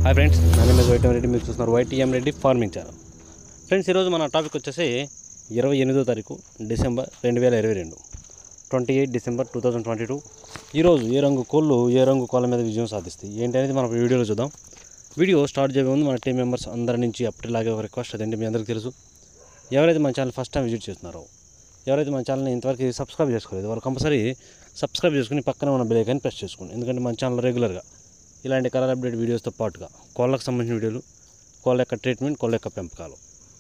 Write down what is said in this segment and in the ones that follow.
hi friends నా name YTM Reddy మీరు చూస్తున్నారు YTM Reddy farming channel friends ఈరోజు మన టాపిక్ వచ్చేసి ఇరవై ఎనిమిదో తారీఖు డిసెంబర్ రెండు వేల ఇరవై రెండు twenty eight December two thousand twenty two ఈరోజు ఏ రంగు కోళ్ళు ఏ రంగు కోళ్ళ మీద విజయం సాధిస్తాయి ఏంటి అనేది మనం వీడియోలో చూద్దాం వీడియో స్టార్ట్ చేయబోయే ముందు మన టీం మెంబర్స్ అందరి నుంచి అప్పటిలాగే ఒక రిక్వెస్ట్ అదండి మీ అందరికీ తెలుసు ఎవరైతే మన ఛానల్ ఫస్ట్ టైం విజిట్ చేస్తున్నారో ఎవరైతే మన ఛానల్ని ఇంతవరకు సబ్స్క్రైబ్ చేసుకోలేదు వాళ్ళు కంపల్సరీ సబ్స్క్రైబ్ చేసుకుని పక్కన ఉన్న బెల్ ఐకాన్ ప్రెస్ చేసుకోండి ఎందుకంటే మన ఛానల్ రెగ్యులర్గా ఇలాంటి కలర్ అప్డేట్ వీడియోస్తో పాటుగా కోళ్ళకు సంబంధించిన వీడియోలు కోళ్ళ యొక్క ట్రీట్మెంట్ కోళ్ళ యొక్క పెంపకాలు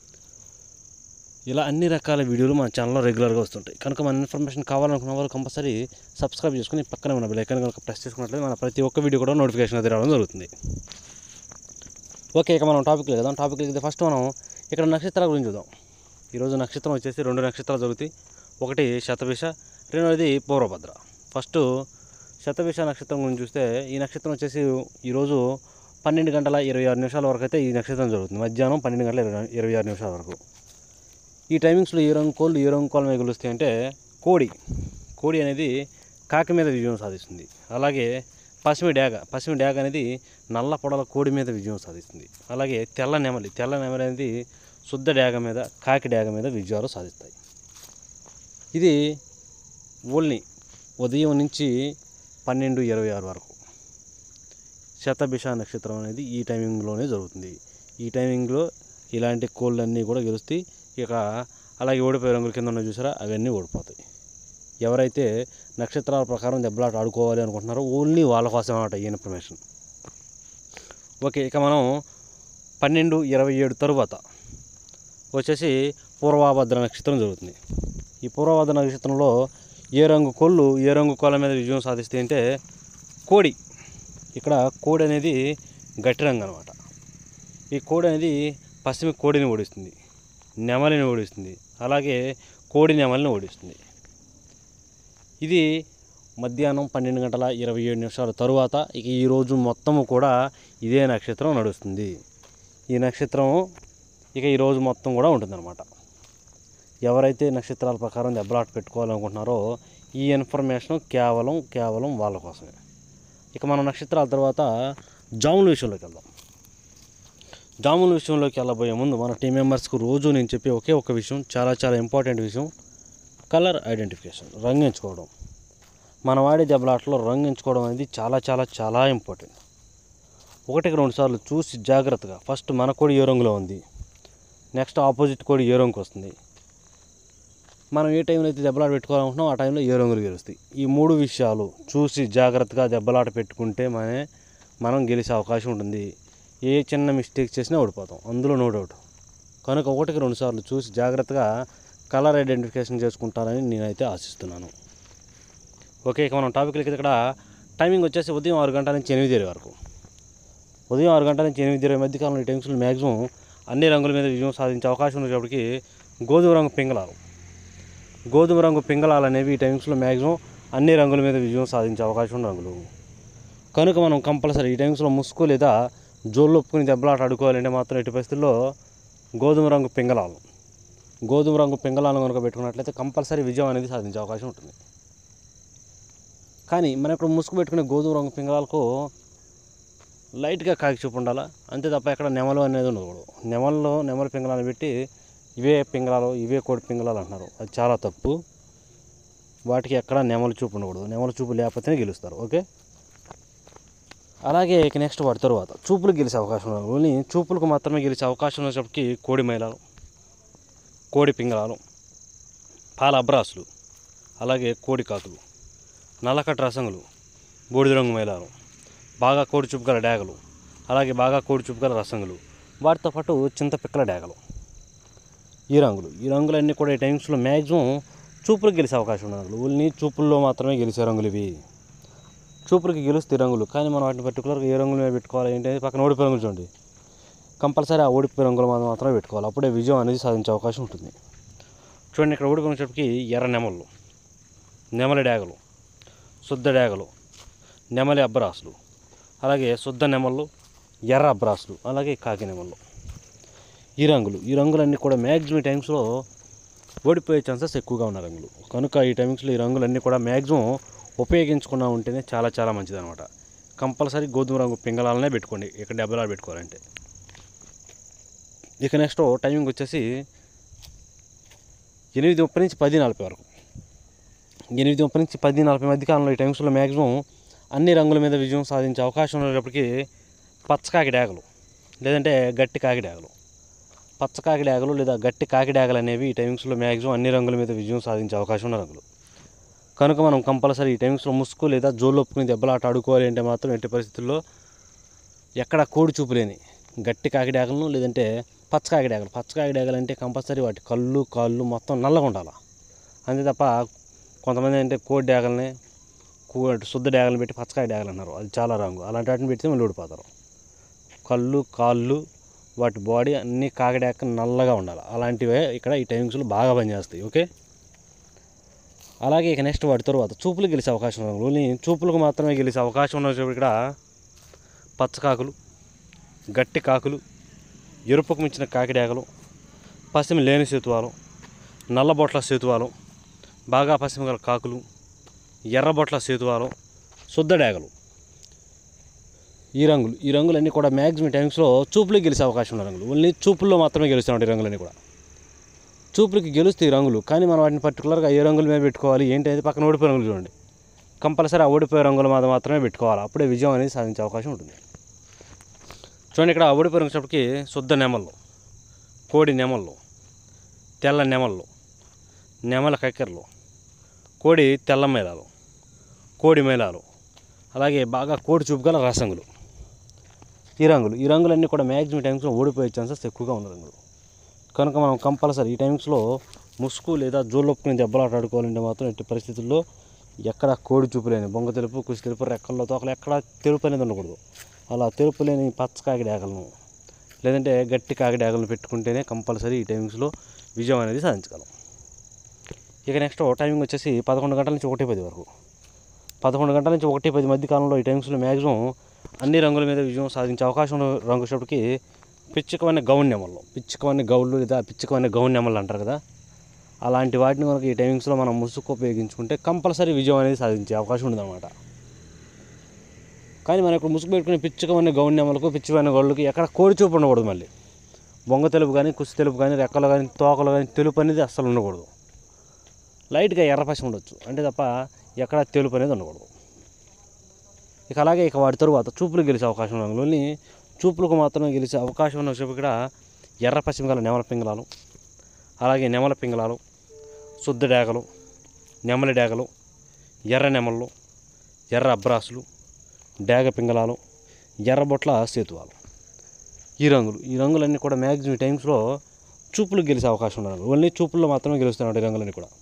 ఇలా అన్ని రకాల వీడియోలు మన ఛానల్లో రెగ్యులర్గా వస్తుంటాయి కనుక మన ఇన్ఫర్మేషన్ కావాలనుకున్న వాళ్ళు కంపల్సరీ సబ్స్క్రైబ్ చేసుకుని పక్కన ఉన్న బెల్ ఐకాన్ కనుక ప్రెస్ చేసుకున్నట్లయితే మన ప్రతి ఒక్క వీడియో కూడా నోటిఫికేషన్ అది రావడం జరుగుతుంది ఓకే ఇక మనం టాపిక్లో కదా టాపిక్ అయితే ఫస్ట్ మనం ఇక్కడ నక్షత్రాల గురించి చూద్దాం ఈరోజు నక్షత్రం వచ్చేసి రెండు నక్షత్రాలు జరుగుతాయి ఒకటి శతభిష రెండవది పూర్వభద్ర ఫస్ట్ శతభిష నక్షత్రం గురించి చూస్తే ఈ నక్షత్రం వచ్చేసి ఈరోజు పన్నెండు గంటల ఇరవై ఆరు నిమిషాల వరకు అయితే ఈ నక్షత్రం జరుగుతుంది మధ్యాహ్నం పన్నెండు గంటల ఇరవై ఇరవై ఆరు నిమిషాల వరకు ఈ టైమింగ్స్లో ఏ రంగు కోళ్ళు ఏ రంగు కోళ్ళ మీద గెలుస్తాయి అంటే కోడి కోడి అనేది కాకి మీద విజయం సాధిస్తుంది అలాగే పసిమి డ్యాగ పసిమి డ్యాగ అనేది నల్ల పొడల కోడి మీద విజయం సాధిస్తుంది అలాగే తెల్ల నెమలి తెల్ల నెమలి అనేది శుద్ధ డ్యాగ మీద కాకి డ్యాగ మీద విజయాలు సాధిస్తాయి ఇది ఓన్లీ ఉదయం నుంచి పన్నెండు ఇరవై ఆరు వరకు శతభిష నక్షత్రం అనేది ఈ టైమింగ్లోనే జరుగుతుంది ఈ టైమింగ్లో ఇలాంటి కోళ్ళన్నీ కూడా గెలుస్తాయి ఇక అలాగే ఓడిపోయే రంగుల కింద ఉన్నాయి చూసారా అవన్నీ ఓడిపోతాయి ఎవరైతే నక్షత్రాల ప్రకారం దెబ్బలాట ఆడుకోవాలి అనుకుంటున్నారో ఓన్లీ వాళ్ళ కోసం అన్నమాట ఈ ఇన్ఫర్మేషన్ ఓకే ఇక మనం పన్నెండు ఇరవై ఏడు తరువాత వచ్చేసి పూర్వభద్ర నక్షత్రం జరుగుతుంది ఈ పూర్వభద్ర నక్షత్రంలో ఏ రంగు కోళ్ళు ఏ రంగు కోళ్ళ మీద విజయం సాధిస్తాయి అంటే కోడి ఇక్కడ కోడి అనేది గట్టి రంగు అనమాట ఈ కోడి అనేది పశ్చిమ కోడిని ఓడిస్తుంది నెమలిని ఓడిస్తుంది అలాగే కోడి నెమలిని ఓడిస్తుంది ఇది మధ్యాహ్నం పన్నెండు గంటల ఇరవై ఏడు నిమిషాల తరువాత ఇక ఈ రోజు మొత్తము కూడా ఇదే నక్షత్రం నడుస్తుంది ఈ నక్షత్రం ఇక ఈ రోజు మొత్తం కూడా ఉంటుందన్నమాట ఎవరైతే నక్షత్రాల ప్రకారం దెబ్బలాట పెట్టుకోవాలనుకుంటున్నారో ఈ ఇన్ఫర్మేషన్ కేవలం కేవలం వాళ్ళ కోసమే ఇక మనం నక్షత్రాల తర్వాత జాముల విషయంలోకి వెళ్దాం జాముల విషయంలోకి వెళ్ళబోయే ముందు మన టీం మెంబర్స్కు రోజు నేను చెప్పే ఒకే ఒక విషయం చాలా చాలా ఇంపార్టెంట్ విషయం కలర్ ఐడెంటిఫికేషన్ రంగు ఎంచుకోవడం మన వాడే దెబ్బలాటలో రంగు ఎంచుకోవడం అనేది చాలా చాలా చాలా ఇంపార్టెంట్ ఒకటికి రెండు సార్లు చూసి జాగ్రత్తగా ఫస్ట్ మన కోడి ఏ రంగులో ఉంది నెక్స్ట్ ఆపోజిట్ కోడి ఏ రంగుకి వస్తుంది మనం ఏ టైంలో అయితే దెబ్బలాట పెట్టుకోవాలనుకుంటున్నాం ఆ టైంలో ఏ రంగులు గెలుస్తాయి ఈ మూడు విషయాలు చూసి జాగ్రత్తగా దెబ్బలాట పెట్టుకుంటే మనమే మనం గెలిచే అవకాశం ఉంటుంది ఏ చిన్న మిస్టేక్ చేసినా ఓడిపోతాం అందులో నో డౌట్ కనుక ఒకటికి రెండు సార్లు చూసి జాగ్రత్తగా కలర్ ఐడెంటిఫికేషన్ చేసుకుంటారని నేనైతే ఆశిస్తున్నాను ఓకే ఇక మనం టాపిక్లకి ఇక్కడ టైమింగ్ వచ్చేసి ఉదయం ఆరు గంటల నుంచి ఎనిమిది ఇరవై వరకు ఉదయం ఆరు గంటల నుంచి ఎనిమిది ఇరవై మధ్య కాలంలో ఈ టైమ్స్లో మ్యాక్సిమం అన్ని రంగుల మీద విజయం సాధించే అవకాశం ఉన్నప్పటికీ గోధుమ రంగు పింగళాలు గోధుమ రంగు పింగళాలు అనేవి ఈ టైమ్స్లో మ్యాక్సిమం అన్ని రంగుల మీద విజయం సాధించే అవకాశం ఉన్న రంగులు కనుక మనం కంపల్సరీ ఈ టైమ్స్లో ముసుగు లేదా జోళ్ళు ఒప్పుకుని దెబ్బలాట ఆడుకోవాలంటే మాత్రం ఎట్టి పరిస్థితుల్లో గోధుమ రంగు పింగళాలు గోధుమ రంగు పింగళాలను కనుక పెట్టుకున్నట్లయితే కంపల్సరీ విజయం అనేది సాధించే అవకాశం ఉంటుంది కానీ మనం ఇప్పుడు ముసుగు పెట్టుకునే గోధుమ రంగు పింగళాలకు లైట్గా కాకి చూపు ఉండాలా అంతే తప్ప ఎక్కడ నెమలు అనేది ఉండకూడదు నెమల్లో నెమలి పింగళాలు పెట్టి ఇవే పింగళాలు ఇవే కోడి పింగళాలు అంటున్నారు అది చాలా తప్పు వాటికి ఎక్కడ నెమలి చూపు ఉండకూడదు నెమలి చూపు లేకపోతేనే గెలుస్తారు ఓకే అలాగే ఇక నెక్స్ట్ వాటి తర్వాత చూపులు గెలిచే అవకాశం ఉంది ఓన్లీ చూపులకు మాత్రమే గెలిచే అవకాశం ఉన్నప్పటికీ కోడి మైలాలు కోడి పింగళాలు పాల అబ్రాసులు అలాగే కోడి కాకులు నల్లకట్ట రసంగులు బూడిద రంగు మైలాలు బాగా కోడి చూపు గల డ్యాగలు అలాగే బాగా కోడి చూపు గల రసంగులు వాటితో పాటు చింతపిక్కల డ్యాగలు ఈ రంగులు ఈ రంగులన్నీ కూడా ఈ టైమ్స్లో మ్యాక్సిమం చూపులకు గెలిచే అవకాశం ఉన్న రంగులు ఓన్లీ చూపుల్లో మాత్రమే గెలిచే రంగులు ఇవి చూపులకి గెలుస్తాయి రంగులు కానీ మనం వాటిని పర్టికులర్గా ఏ రంగులు మీద పెట్టుకోవాలి ఏంటి అనేది పక్కన ఓడిపోయే రంగులు చూడండి కంపల్సరీ ఆ ఓడిపోయే రంగులు మనం మాత్రమే పెట్టుకోవాలి అప్పుడే విజయం అనేది సాధించే అవకాశం ఉంటుంది చూడండి ఇక్కడ ఓడిపోయినప్పటికీ ఎర్ర నెమళ్ళు నెమలి డ్యాగలు శుద్ధ డ్యాగలు నెమలి అబ్బరాసులు అలాగే శుద్ధ నెమళ్ళు ఎర్ర అబ్బరాసులు అలాగే కాకి నెమళ్ళు ఈ రంగులు ఈ రంగులన్నీ కూడా మ్యాక్సిమం టైమ్స్లో ఓడిపోయే ఛాన్సెస్ ఎక్కువగా ఉన్న రంగులు కనుక ఈ టైమింగ్స్లో ఈ రంగులన్నీ కూడా మ్యాక్సిమం ఉపయోగించకుండా ఉంటేనే చాలా చాలా మంచిది అనమాట కంపల్సరీ గోధుమ రంగు పింగళాలనే పెట్టుకోండి ఇక్కడ డెబ్బలాలు పెట్టుకోవాలంటే ఇక నెక్స్ట్ టైమింగ్ వచ్చేసి ఎనిమిది ముప్పై నుంచి పది నలభై వరకు ఎనిమిది ముప్పై నుంచి పది నలభై మధ్య కాలంలో ఈ టైమ్స్లో మ్యాక్సిమం అన్ని రంగుల మీద విజయం సాధించే అవకాశం ఉన్నప్పటికీ పచ్చ కాకిడాగలు లేదంటే గట్టి కాకిడాగలు పచ్చ కాకిడాగలు లేదా గట్టి కాకిడాగలు అనేవి ఈ టైమింగ్స్లో మ్యాక్సిమం అన్ని రంగుల మీద విజయం సాధించే అవకాశం ఉన్న రంగులు కనుక మనం కంపల్సరీ ఈ టైమ్స్లో ముసుగు లేదా జోలొప్పుకుని దెబ్బలాట ఆడుకోవాలి అంటే మాత్రం ఎట్టి పరిస్థితుల్లో ఎక్కడ కోడి చూపు లేని గట్టి కాకిడాగలను లేదంటే పచ్చ కాకిడాగలు పచ్చ కాకిడాగలు అంటే కంపల్సరీ వాటి కళ్ళు కాళ్ళు మొత్తం నల్లగా ఉండాలి అంతే తప్ప కొంతమంది అంటే కోడి డాగల్ని కూ శుద్ధ డాగలను పెట్టి పచ్చకాయ డాగలు అన్నారు అది చాలా రంగు అలాంటి వాటిని పెడితే మళ్ళీ ఓడిపోతారు కళ్ళు కాళ్ళు వాటి బాడీ అన్నీ కాకిడాక నల్లగా ఉండాలి అలాంటివే ఇక్కడ ఈ టైమింగ్స్లో బాగా పనిచేస్తాయి ఓకే అలాగే ఇక నెక్స్ట్ వాటి తర్వాత చూపులు గెలిచే అవకాశం ఉంది ఓన్లీ చూపులకు మాత్రమే గెలిచే అవకాశం ఉన్న ఇక్కడ పచ్చకాకులు గట్టి కాకులు ఎరుపుకు మించిన కాకిడాకలు పసిమి లేని సేతువాలు నల్లబొట్ల సేతువాలు బాగా పసిమి గల కాకులు ఎర్రబొట్ల సేతువాలు శుద్ధ డాగలు ఈ రంగులు ఈ రంగులన్నీ కూడా మ్యాక్సిమం టైమ్స్లో చూపులు గెలిచే అవకాశం ఉన్న రంగులు ఓన్లీ చూపుల్లో మాత్రమే గెలుస్తున్నాయి ఈ రంగులన్నీ కూడా చూపులకి గెలుస్తాయి ఈ రంగులు కానీ మనం వాటిని పర్టికులర్గా ఏ రంగుల మీద పెట్టుకోవాలి ఏంటి అనేది పక్కన ఓడిపోయే రంగులు చూడండి కంపల్సరీ ఆ ఓడిపోయే రంగుల మీద మాత్రమే పెట్టుకోవాలి అప్పుడే విజయం అనేది సాధించే అవకాశం ఉంటుంది చూడండి ఇక్కడ ఓడిపోయే రంగుసేపటికి శుద్ధ నెమళ్ళు కోడి నెమళ్ళు తెల్ల నెమళ్ళు నెమల కక్కెరలు కోడి తెల్ల మేళాలు కోడి మేళాలు అలాగే బాగా కోడి చూపు గల రసంగులు ఈ రంగులు ఈ రంగులన్నీ కూడా మ్యాక్సిమం టైమ్స్లో ఓడిపోయే ఛాన్సెస్ ఎక్కువగా ఉన్న రంగులు కనుక మనం కంపల్సరీ ఈ టైమ్స్లో ముసుగు లేదా జోలొప్పుకుని దెబ్బలాట ఆడుకోవాలంటే మాత్రం ఎట్టి పరిస్థితుల్లో ఎక్కడ కోడి చూపు లేని బొంగ తెలుపు కుసి తెలుపు రెక్కల్లో తోకలు ఎక్కడ తెలుపు అనేది ఉండకూడదు అలా తెలుపు లేని పచ్చ కాకిడాకలను లేదంటే గట్టి కాకిడాకలను పెట్టుకుంటేనే కంపల్సరీ ఈ టైమింగ్స్లో విజయం అనేది సాధించగలం ఇక నెక్స్ట్ టైమింగ్ వచ్చేసి పదకొండు గంటల నుంచి ఒకటి పది వరకు పదకొండు గంటల నుంచి ఒకటి పది మధ్య కాలంలో ఈ టైమ్స్లో మ్యాక్సిమం అన్ని రంగుల మీద విజయం సాధించే అవకాశం ఉన్న రంగు వచ్చేటప్పటికి పిచ్చుకమైన గౌన్ నెమళ్ళు పిచ్చుకమైన గౌళ్ళు లేదా పిచ్చుకమైన గౌన్ నెమళ్ళు అంటారు కదా అలాంటి వాటిని మనకి ఈ టైమింగ్స్లో మనం ముసుగు ఉపయోగించుకుంటే కంపల్సరీ విజయం అనేది సాధించే అవకాశం ఉందన్నమాట కానీ మనం ఇప్పుడు ముసుగు పెట్టుకునే పిచ్చుకమైన గౌన్ నెమలకు పిచ్చుకమైన గౌళ్ళకి ఎక్కడ కోడి చూపు ఉండకూడదు మళ్ళీ బొంగ తెలుపు కానీ కుసి తెలుపు కానీ రెక్కలు కానీ తోకలు కానీ తెలుపు అనేది అస్సలు ఉండకూడదు లైట్గా ఎర్రపసి ఉండొచ్చు అంటే తప్ప ఎక్కడ తెలుపు అనేది ఉండకూడదు ఇక అలాగే ఇక వాటి తరువాత చూపులు గెలిచే అవకాశం ఉన్న రంగులని చూపులకు మాత్రమే గెలిచే అవకాశం ఉన్న చెప్పి ఇక్కడ ఎర్ర పశ్చిమ గల నెమల పింగళాలు అలాగే నెమల పింగళాలు శుద్ధ డేగలు నెమలి డేగలు ఎర్ర నెమళ్ళు ఎర్ర అబ్రాసులు డేగ పింగళాలు ఎర్రబొట్ల సేతువాలు ఈ రంగులు ఈ రంగులన్నీ కూడా మ్యాక్సిమం టైమ్స్లో చూపులకు గెలిచే అవకాశం ఉన్న రంగులు ఓన్లీ చూపుల్లో మాత్రమే గెలుస్తున్నాడు ఈ రంగులన్నీ కూడా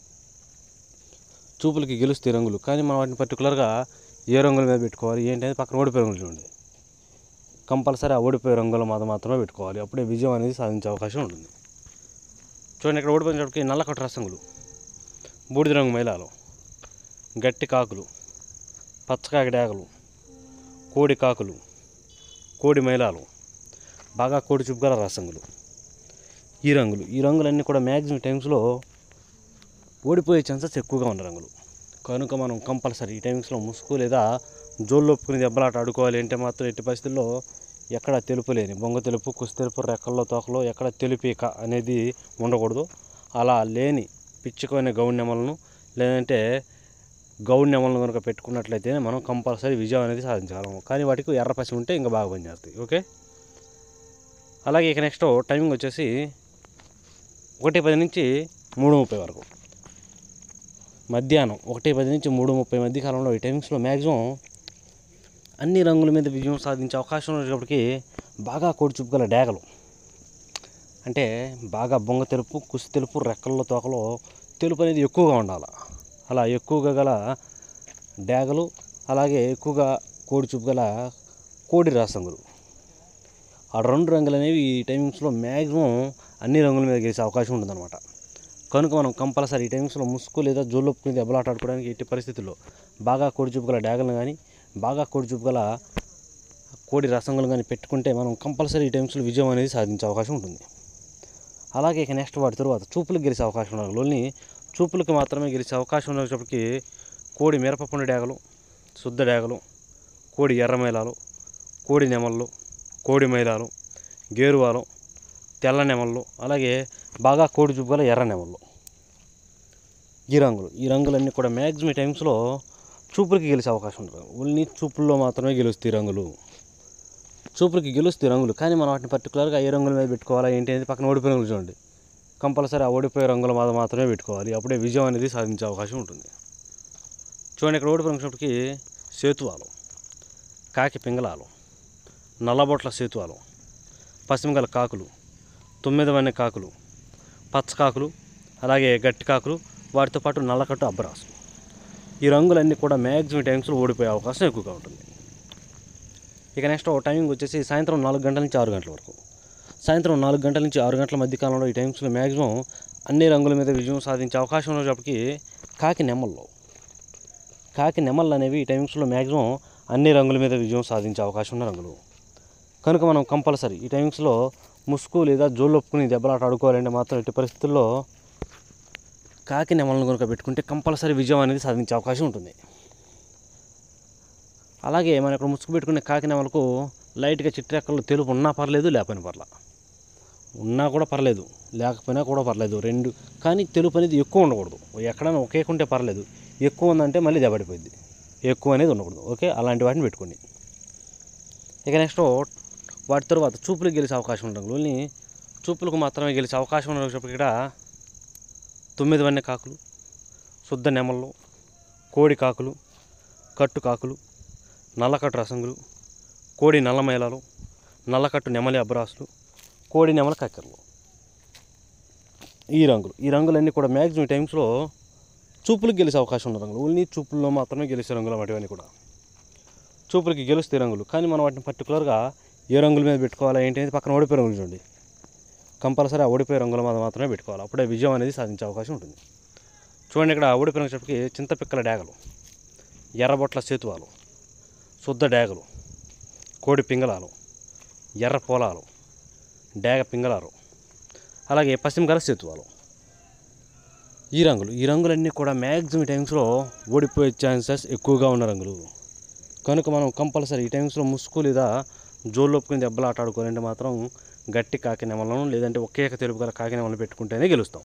చూపులకి గెలుస్తాయి రంగులు కానీ మనం వాటిని పర్టికులర్గా ఏ రంగుల మీద పెట్టుకోవాలి ఏంటి అనేది పక్కన ఓడిపోయే రంగులు చూడండి కంపల్సరీ ఆ ఓడిపోయే రంగుల మీద మాత్రమే పెట్టుకోవాలి అప్పుడే విజయం అనేది సాధించే అవకాశం ఉంటుంది చూడండి ఇక్కడ ఓడిపోయినప్పటికి నల్ల కట్టు రసంగులు బూడిద రంగు మైలాలు గట్టి కాకులు పచ్చకాకి డేగలు కోడి కాకులు కోడి మైలాలు బాగా కోడి చూపుగల రసంగులు ఈ రంగులు ఈ రంగులన్నీ కూడా మ్యాక్సిమం టైమ్స్లో ఓడిపోయే ఛాన్సెస్ ఎక్కువగా ఉన్న రంగులు కనుక మనం కంపల్సరీ ఈ టైమింగ్స్లో ముసుగు లేదా జోళ్ళు ఒప్పుకుని దెబ్బలాట ఆడుకోవాలి అంటే మాత్రం ఎట్టి పరిస్థితుల్లో ఎక్కడ తెలుపు లేని బొంగ తెలుపు కుసి తెలుపు రెక్కల్లో తోకలో ఎక్కడ తెలుపీక అనేది ఉండకూడదు అలా లేని పిచ్చుకమైన గౌన్ నెమలను లేదంటే గౌన్ నెమలను కనుక పెట్టుకున్నట్లయితే మనం కంపల్సరీ విజయం అనేది సాధించగలము కానీ వాటికి ఎర్ర పసి ఉంటే ఇంకా బాగా పనిచేస్తాయి ఓకే అలాగే ఇక నెక్స్ట్ టైమింగ్ వచ్చేసి ఒకటి పది నుంచి మూడు ముప్పై వరకు మధ్యాహ్నం ఒకటి పది నుంచి మూడు ముప్పై మధ్య కాలంలో ఈ టైమింగ్స్లో మ్యాక్సిమం అన్ని రంగుల మీద విజయం సాధించే అవకాశం ఉన్నప్పటికీ బాగా కోడి చూపుగల డేగలు అంటే బాగా బొంగ తెలుపు కుసి తెలుపు రెక్కల్లో తోకలో తెలుపు అనేది ఎక్కువగా ఉండాలి అలా ఎక్కువగా గల డేగలు అలాగే ఎక్కువగా కోడి చూపు గల కోడి రాసంగులు ఆ రెండు రంగులు అనేవి ఈ టైమింగ్స్లో మ్యాక్సిమం అన్ని రంగుల మీద గెలిచే అవకాశం ఉంటుందన్నమాట కనుక మనం కంపల్సరీ ఈ టైమ్స్లో ముసుగు లేదా జోలొప్పుకుని దెబ్బలాట ఆడుకోవడానికి ఎట్టి పరిస్థితుల్లో బాగా కోడి చూపు గల డ్యాగలను కానీ బాగా కోడి చూపు గల కోడి రసంగులు కానీ పెట్టుకుంటే మనం కంపల్సరీ ఈ టైమ్స్లో విజయం అనేది సాధించే అవకాశం ఉంటుంది అలాగే ఇక నెక్స్ట్ వాటి తర్వాత చూపులకు గెలిచే అవకాశం ఉన్న లోని చూపులకు మాత్రమే గెలిచే అవకాశం ఉన్నప్పటికీ కోడి మిరపపుండి డ్యాగలు శుద్ధ డ్యాగలు కోడి ఎర్ర మైలాలు కోడి నెమళ్ళు కోడి మైలాలు గేరువాలు తెల్ల నెమళ్ళు అలాగే బాగా కోడి చూపు గల ఎర్ర నెమళ్ళు ఈ రంగులు ఈ రంగులన్నీ కూడా మ్యాక్సిమం టైమ్స్లో చూపులకి గెలిచే అవకాశం ఉంటుంది ఓన్లీ చూపుల్లో మాత్రమే గెలుస్తాయి ఈ రంగులు చూపులకి గెలుస్తాయి రంగులు కానీ మనం వాటిని పర్టికులర్గా ఏ రంగుల మీద పెట్టుకోవాలా ఏంటి అనేది పక్కన ఓడిపోయిన రంగులు చూడండి కంపల్సరీ ఆ ఓడిపోయే రంగుల మీద మాత్రమే పెట్టుకోవాలి అప్పుడే విజయం అనేది సాధించే అవకాశం ఉంటుంది చూడండి ఇక్కడ ఓడిపోయిన వచ్చినప్పటికి సేతువాలు కాకి పింగళాలు నల్లబొట్ల సేతువాలు పశ్చిమగల కాకులు తొమ్మిది వన్నె కాకులు పచ్చ కాకులు అలాగే గట్టి కాకులు వాటితో పాటు నల్లకట్టు అబ్బరాసు ఈ రంగులన్నీ కూడా మ్యాక్సిమం టైమ్స్లో ఓడిపోయే అవకాశం ఎక్కువగా ఉంటుంది ఇక నెక్స్ట్ టైమింగ్ వచ్చేసి సాయంత్రం నాలుగు గంటల నుంచి ఆరు గంటల వరకు సాయంత్రం నాలుగు గంటల నుంచి ఆరు గంటల మధ్య కాలంలో ఈ టైమ్స్లో మ్యాక్సిమం అన్ని రంగుల మీద విజయం సాధించే అవకాశం ఉన్నప్పటికీ కాకి నెమ్మల్లో కాకి నెమళ్ళు అనేవి ఈ టైమ్స్లో మ్యాక్సిమం అన్ని రంగుల మీద విజయం సాధించే అవకాశం ఉన్న రంగులు కనుక మనం కంపల్సరీ ఈ టైమ్స్లో ముసుగు లేదా జోళ్ళు ఒప్పుకుని దెబ్బలాట ఆడుకోవాలంటే మాత్రం ఎట్టి పరిస్థితుల్లో కాకి నెమలను కనుక పెట్టుకుంటే కంపల్సరీ విజయం అనేది సాధించే అవకాశం ఉంటుంది అలాగే మనం ఇక్కడ ముసుగు పెట్టుకునే కాకి నెమలకు లైట్గా చిట్రెక్కలు తెలుపు ఉన్నా పర్లేదు లేకపోయినా పర్లా ఉన్నా కూడా పర్లేదు లేకపోయినా కూడా పర్లేదు రెండు కానీ తెలుపు అనేది ఎక్కువ ఉండకూడదు ఎక్కడైనా ఒకే ఉంటే పర్లేదు ఎక్కువ ఉందంటే మళ్ళీ దెబ్బడిపోయింది ఎక్కువ అనేది ఉండకూడదు ఓకే అలాంటి వాటిని పెట్టుకోండి ఇక నెక్స్ట్ వాటి తర్వాత చూపులకు గెలిచే అవకాశం ఉంటుంది ఓన్లీ చూపులకు మాత్రమే గెలిచే అవకాశం ఉన్నప్పుడు ఇక్కడ తొమ్మిది వన్నె కాకులు శుద్ధ నెమళ్ళు కోడి కాకులు కట్టు కాకులు నల్లకట్టు రసంగులు కోడి నల్లమైలాలు నల్లకట్టు నెమలి అబ్రాసులు కోడి నెమల కక్కెరలు ఈ రంగులు ఈ రంగులన్నీ కూడా మ్యాక్సిమం టైమ్స్లో చూపులకు గెలిచే అవకాశం ఉన్న రంగులు ఓన్లీ చూపుల్లో మాత్రమే గెలిచే రంగులు వాటివన్నీ కూడా చూపులకి గెలుస్తాయి రంగులు కానీ మనం వాటిని పర్టికులర్గా ఏ రంగుల మీద పెట్టుకోవాలా ఏంటి అనేది పక్కన ఓడిపోయే రంగులు చూడండి కంపల్సరీ ఆ ఓడిపోయే రంగుల మీద మాత్రమే పెట్టుకోవాలి అప్పుడే విజయం అనేది సాధించే అవకాశం ఉంటుంది చూడండి ఇక్కడ ఓడిపోయిన చెప్పకి చింతపిక్కల డేగలు ఎర్రబొట్ల సేతువాలు శుద్ధ డేగలు కోడి పింగళాలు ఎర్ర పొలాలు డేగ పింగళాలు అలాగే పశ్చిమగల సేతువాలు ఈ రంగులు ఈ రంగులన్నీ కూడా మ్యాక్సిమం టైమ్స్లో ఓడిపోయే ఛాన్సెస్ ఎక్కువగా ఉన్న రంగులు కనుక మనం కంపల్సరీ ఈ టైమ్స్లో ముసుగు లేదా జోలు ఒప్పుకుని దెబ్బలు ఆట ఆడుకోవాలంటే మాత్రం గట్టి కాకి నెమలను లేదంటే ఒకే ఒక తెలుపు గల కాకి నెమలను పెట్టుకుంటేనే గెలుస్తాం